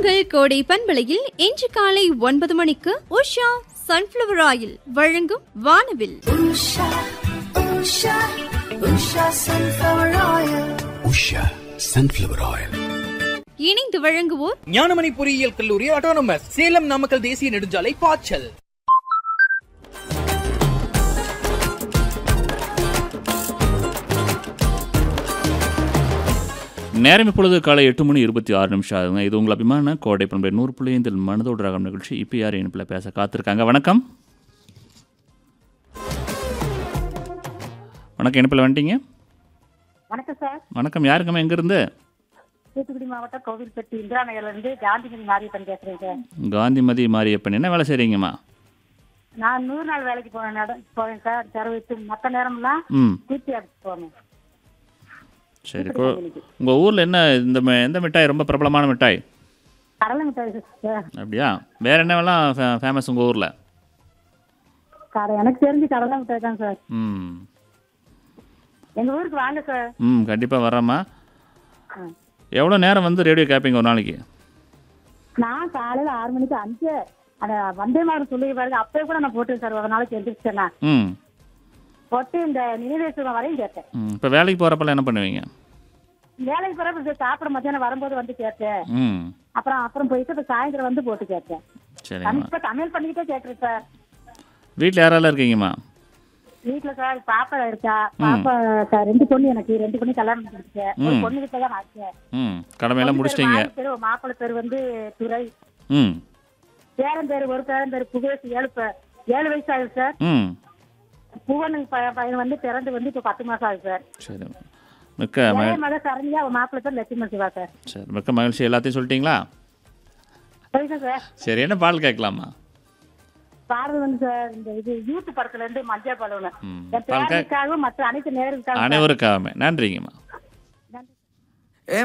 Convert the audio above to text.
உங்கள் கோடை பண்பலையில் இன்று காலை ஒன்பது மணிக்கு உஷா சன்ஃபிளவர் ஆயில் வழங்கும் வானவில் Usha, Usha, Usha sunflower oil. Usha sunflower oil இணைந்து வழங்குவோர் ஞானமணி பொறியியல் கல்லூரி ஆட்டோனமஸ் சேலம் நாமக்கல் தேசிய நெடுஞ்சாலை பாய்ச்சல் நேரம் இப்பொழுது காலை எட்டு மணி இருபத்தி ஆறு நிமிஷம் ஆகுங்க இது உங்கள் அபிமான கோடை பண்பை நூறு புள்ளி ஐந்தில் மனதோடு ராகம் நிகழ்ச்சி இப்போ யார் இணைப்பில் பேச காத்திருக்காங்க வணக்கம் வணக்கம் இணைப்பில் வந்துட்டீங்க வணக்கம் சார் வணக்கம் யாருங்கம்மா எங்கேருந்து தூத்துக்குடி மாவட்டம் கோவில்பட்டி இந்திரா நகர்ல இருந்து காந்திமதி மாரியப்பன் பேசுறேன் சார் காந்திமதி மாரியப்பன் என்ன வேலை செய்கிறீங்கம்மா நான் நூறு நாள் வேலைக்கு போவேன் நட போவேன் சார் சர்வீஸ் மற்ற நேரம்லாம் ம் டிபி ஆஃபீஸ் போவேன் சரி இப்போ உங்கள் ஊரில் என்ன இந்த மி- எந்த மிட்டாய் ரொம்ப பிரபலமான மிட்டாய் கடலை மிட்டாய் சார் அப்படியா வேறு என்னவெல்லாம் ஃபே ஃபேமஸ் உங்கள் ஊரில் கடை எனக்கு தெரிஞ்சு கடலை மிட்டாய் தான் சார் ம் எங்க ஊருக்கு வாங்க சார் ம் கண்டிப்பாக வரேம்மா ஆ. எவ்வளோ நேரம் வந்து ரேடியோ கேட்பீங்க ஒரு நாளைக்கு நான் காலையில ஆறு மணிக்கு அஞ்சு அந்த வந்தே மாதிரி சொல்லி பாருங்க அப்பவே கூட நான் போட்டேன் சார் ஒரு நாளைக்கு எந்திரிச்சேன் நான் ம் போட்டு இந்த நினைவேசுவம் வரையும் கேட்டேன் ம் இப்போ வேலைக்கு போகிறப்பெல்லாம் என்ன பண்ணுவீங்க வேலைக்கு போறப்ப சாப்பிட மத்தியானம் வரும்போது வந்து கேட்டேன் ம் அப்புறம் அப்புறம் போயிட்டு இப்ப சாயந்தரம் வந்து போட்டு கேட்டேன் சரிங்கம்மா இப்ப சமையல் பண்ணிக்கிட்டே கேட்டுருக்கேன் சார் வீட்டில் யாரெல்லாம் இருக்கீங்கம்மா வீட்டுல சார் பாப்பா இருக்கா பாப்பா சார் ரெண்டு பொண்ணு எனக்கு ரெண்டு பொண்ணு கல்யாணம் பண்ணிருச்சு ஒரு ம். பொண்ணு கிட்ட தான் ஆச்சேன் ம் கடமையெல்லாம் முடிச்சிட்டீங்க பேர் மாப்பிள்ளை பேர் வந்து துரை ம் பேரன் பேர் ஒரு பேரன் பேர் புகேஷ் ஏழு பே- ஏழு வயசு ஆகுது சார் ம் புவன் ப- பையன் வந்து பிறந்து வந்து இப்ப பத்து மாசம் ஆகுது சார் சரி மிக்க ம இளைய மக சரண்யா அவன் மாப்பிள்ளை பேர் லட்சுமி சிவா சார் சரி மிக்க மகிழ்ச்சி எல்லாத்தையும் சொல்லிட்டீங்களா சரிங்க சார் சரி என்ன பாடல் கேட்கலாமா பாரதம் வந்து சார் இந்த இது யூத் படத்துல இருந்து மஞ்சள் பலூனு ம். என் பேரனுக்காகவும் மற்ற அனைத்து நேருக்காகவும் அனைவருக்காகவே நன்றிங்கம்மா